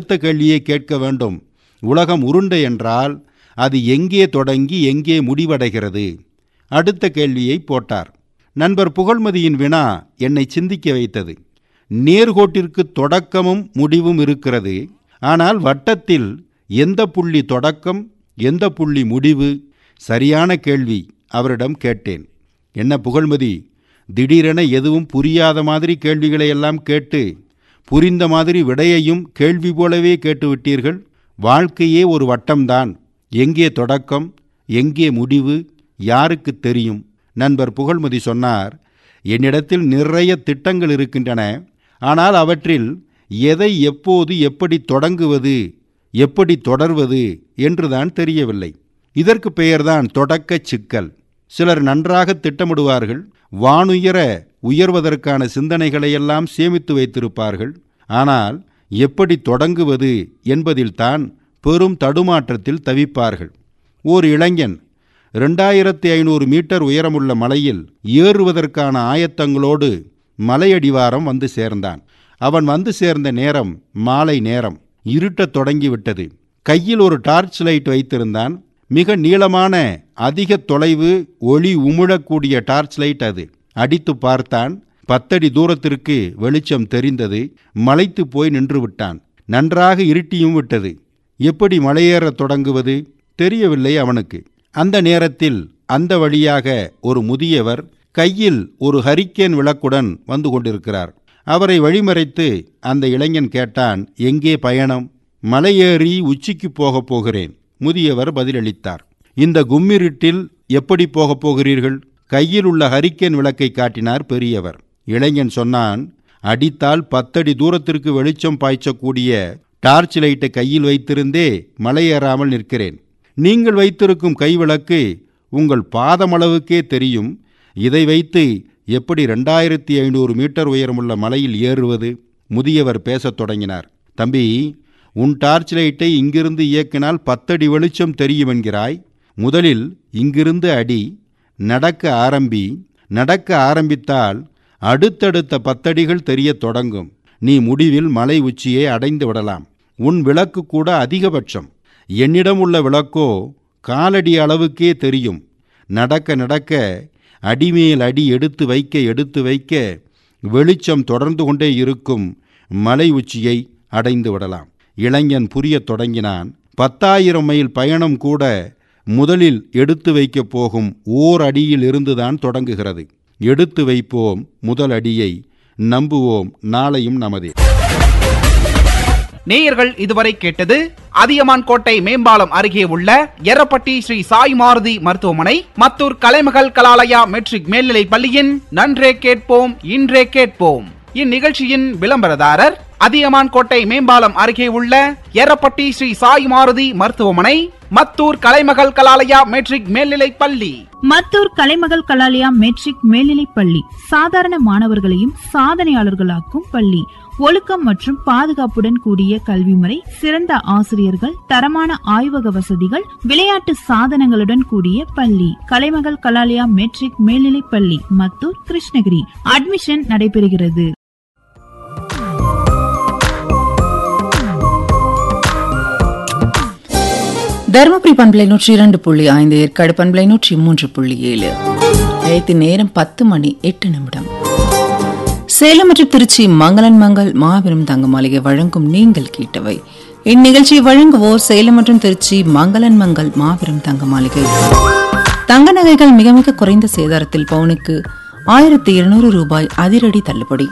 அடுத்த கேள்வியை கேட்க வேண்டும் உலகம் உருண்டை என்றால் அது எங்கே தொடங்கி எங்கே முடிவடைகிறது அடுத்த கேள்வியை போட்டார் நண்பர் புகழ்மதியின் வினா என்னை சிந்திக்க வைத்தது நேர்கோட்டிற்கு தொடக்கமும் முடிவும் இருக்கிறது ஆனால் வட்டத்தில் எந்த புள்ளி தொடக்கம் எந்த புள்ளி முடிவு சரியான கேள்வி அவரிடம் கேட்டேன் என்ன புகழ்மதி திடீரென எதுவும் புரியாத மாதிரி கேள்விகளை எல்லாம் கேட்டு புரிந்த மாதிரி விடையையும் கேள்வி போலவே கேட்டுவிட்டீர்கள் வாழ்க்கையே ஒரு வட்டம்தான் எங்கே தொடக்கம் எங்கே முடிவு யாருக்கு தெரியும் நண்பர் புகழ்மதி சொன்னார் என்னிடத்தில் நிறைய திட்டங்கள் இருக்கின்றன ஆனால் அவற்றில் எதை எப்போது எப்படி தொடங்குவது எப்படி தொடர்வது என்றுதான் தெரியவில்லை இதற்கு பெயர்தான் தொடக்கச் சிக்கல் சிலர் நன்றாக திட்டமிடுவார்கள் வானுயர உயர்வதற்கான சிந்தனைகளையெல்லாம் சேமித்து வைத்திருப்பார்கள் ஆனால் எப்படி தொடங்குவது என்பதில்தான் பெரும் தடுமாற்றத்தில் தவிப்பார்கள் ஓர் இளைஞன் ரெண்டாயிரத்தி ஐநூறு மீட்டர் உயரமுள்ள மலையில் ஏறுவதற்கான ஆயத்தங்களோடு மலையடிவாரம் வந்து சேர்ந்தான் அவன் வந்து சேர்ந்த நேரம் மாலை நேரம் இருட்டத் தொடங்கிவிட்டது கையில் ஒரு டார்ச் லைட் வைத்திருந்தான் மிக நீளமான அதிக தொலைவு ஒளி உமிழக்கூடிய டார்ச் லைட் அது அடித்து பார்த்தான் பத்தடி தூரத்திற்கு வெளிச்சம் தெரிந்தது மலைத்து போய் நின்று விட்டான் நன்றாக இருட்டியும் விட்டது எப்படி மலையேறத் தொடங்குவது தெரியவில்லை அவனுக்கு அந்த நேரத்தில் அந்த வழியாக ஒரு முதியவர் கையில் ஒரு ஹரிக்கேன் விளக்குடன் வந்து கொண்டிருக்கிறார் அவரை வழிமறைத்து அந்த இளைஞன் கேட்டான் எங்கே பயணம் மலையேறி உச்சிக்கு போகப் போகிறேன் முதியவர் பதிலளித்தார் இந்த கும்மிருட்டில் எப்படி போகப் போகிறீர்கள் கையில் உள்ள ஹரிக்கேன் விளக்கை காட்டினார் பெரியவர் இளைஞன் சொன்னான் அடித்தால் பத்தடி தூரத்திற்கு வெளிச்சம் பாய்ச்சக்கூடிய டார்ச் லைட்டை கையில் வைத்திருந்தே மலையேறாமல் நிற்கிறேன் நீங்கள் வைத்திருக்கும் கைவிளக்கு உங்கள் பாதமளவுக்கே தெரியும் இதை வைத்து எப்படி ரெண்டாயிரத்தி ஐநூறு மீட்டர் உயரமுள்ள மலையில் ஏறுவது முதியவர் பேசத் தொடங்கினார் தம்பி உன் டார்ச் லைட்டை இங்கிருந்து இயக்கினால் பத்தடி வெளிச்சம் தெரியும் என்கிறாய் முதலில் இங்கிருந்து அடி நடக்க ஆரம்பி நடக்க ஆரம்பித்தால் அடுத்தடுத்த பத்தடிகள் தெரியத் தொடங்கும் நீ முடிவில் மலை உச்சியை அடைந்து விடலாம் உன் விளக்கு கூட அதிகபட்சம் என்னிடம் உள்ள விளக்கோ காலடி அளவுக்கே தெரியும் நடக்க நடக்க அடிமேல் அடி எடுத்து வைக்க எடுத்து வைக்க வெளிச்சம் தொடர்ந்து கொண்டே இருக்கும் மலை உச்சியை அடைந்து விடலாம் இளைஞன் புரியத் தொடங்கினான் பத்தாயிரம் மைல் பயணம் கூட முதலில் எடுத்து வைக்கப் போகும் ஓர் அடியில் இருந்துதான் தொடங்குகிறது எடுத்து வைப்போம் முதல் அடியை நம்புவோம் நாளையும் நமதே நேயர்கள் இதுவரை கேட்டது அதியமான் கோட்டை மேம்பாலம் அருகே உள்ள எரப்பட்டி ஸ்ரீ சாய் மாருதி மருத்துவமனை மத்தூர் கலைமகள் கலாலயா மெட்ரிக் மேல்நிலைப் பள்ளியின் நன்றே கேட்போம் இன்றே கேட்போம் இந்நிகழ்ச்சியின் விளம்பரதாரர் அதியமான் கோட்டை மேம்பாலம் அருகே உள்ள எரப்பட்டி ஸ்ரீ சாய் மாருதி மருத்துவமனை மத்தூர் கலைமகள் கலாலயா மெட்ரிக் மேல்நிலைப் பள்ளி மத்தூர் கலைமகள் கலாலயா மெட்ரிக் மேல்நிலைப் பள்ளி சாதாரண மாணவர்களையும் சாதனையாளர்களாக்கும் பள்ளி ஒழுக்கம் மற்றும் பாதுகாப்புடன் கூடிய கல்வி முறை சிறந்த ஆசிரியர்கள் தரமான ஆய்வக வசதிகள் விளையாட்டு சாதனங்களுடன் கூடிய பள்ளி கலைமகள் கலாலயா மெட்ரிக் மேல்நிலைப் பள்ளி மத்தூர் கிருஷ்ணகிரி அட்மிஷன் நடைபெறுகிறது தருமபுரி பண்பலை நூற்றி இரண்டு புள்ளி ஐந்து ஏற்காடு பண்பலை நூற்றி மூன்று புள்ளி ஏழு நேற்று நேரம் பத்து மணி எட்டு நிமிடம் சேலம் மற்றும் திருச்சி மங்களன் மங்கள் மாபெரும் தங்க மாளிகை வழங்கும் நீங்கள் கேட்டவை இந்நிகழ்ச்சியை வழங்குவோர் சேலம் மற்றும் திருச்சி மங்களன் மங்கள் மாபெரும் தங்க மாளிகை தங்க நகைகள் மிக மிக குறைந்த சேதாரத்தில் பவுனுக்கு ஆயிரத்தி இருநூறு ரூபாய் அதிரடி தள்ளுபடி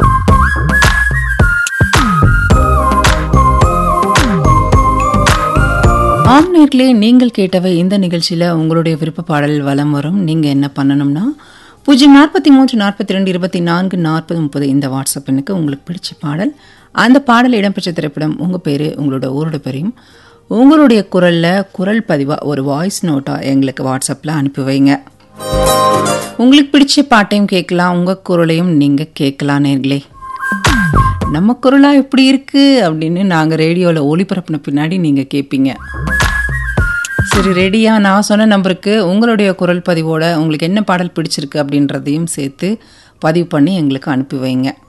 ஆம் நேர்களே நீங்கள் கேட்டவை இந்த நிகழ்ச்சியில் உங்களுடைய விருப்ப பாடல் வலம் வரும் நீங்கள் என்ன பண்ணணும்னா பூஜ்ஜியம் நாற்பத்தி மூன்று நாற்பத்தி ரெண்டு இருபத்தி நான்கு நாற்பது முப்பது இந்த வாட்ஸ்அப் எண்ணுக்கு உங்களுக்கு பிடிச்ச பாடல் அந்த பாடல் இடம்பெற்ற திரைப்படம் உங்கள் பேர் உங்களோட ஊரோட பேரையும் உங்களுடைய குரலில் குரல் பதிவாக ஒரு வாய்ஸ் நோட்டாக எங்களுக்கு வாட்ஸ்அப்பில் அனுப்பி வைங்க உங்களுக்கு பிடிச்ச பாட்டையும் கேட்கலாம் உங்கள் குரலையும் நீங்கள் கேட்கலாம் நேர்களே நம்ம குரலா எப்படி இருக்கு அப்படின்னு நாங்கள் ரேடியோவில் ஒளிபரப்பின பின்னாடி நீங்கள் கேட்பீங்க சரி ரெடியா நான் சொன்ன நம்பருக்கு உங்களுடைய குரல் பதிவோட உங்களுக்கு என்ன பாடல் பிடிச்சிருக்கு அப்படின்றதையும் சேர்த்து பதிவு பண்ணி எங்களுக்கு அனுப்பி வைங்க